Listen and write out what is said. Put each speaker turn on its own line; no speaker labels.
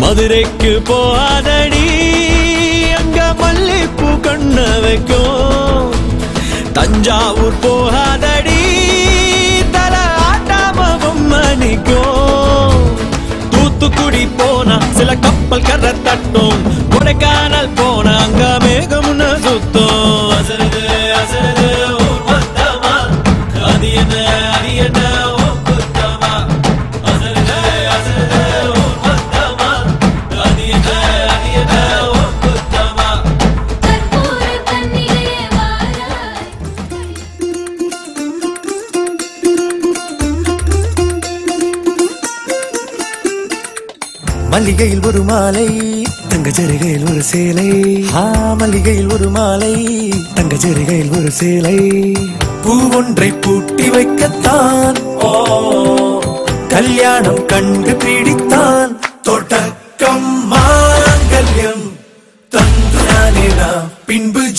மதுரைக்கு போகாதடி அங்க மல்லிப்பூ கண்ண வைக்கும் தஞ்சாவூர் போகாதடி தல ஆட்டாம பொம்மணிக்கும் தூத்துக்குடி போனா சில கப்பல் கரை தட்டும் கொடைக்கானல் போனா அங்க மேகம்னு சுத்தும் அசருது அசருது ஊர் மொத்தமா அது என்ன அது என்ன ஓ குத்தமா அசருது அசருது ஊர் மொத்தமா அது என்ன அது என்ன ஓ குத்தமா
கற்பூர தன்னிலே வாராய்
மல்லிகையில் ஒரு மாலை தங்க ஜரிகையில் ஒரு சேலை ஆ மல்லிகையில் ஒரு மாலை தங்க ஜரிகையில் ஒரு சேலை பூ ஒன்றை பூட்டி வைக்கத்தான் ஓ கல்யாணம் கண்டு பிடித்தான் தொடக்கம் மாங்கல்யம் தந்தானே நாம் பின்பு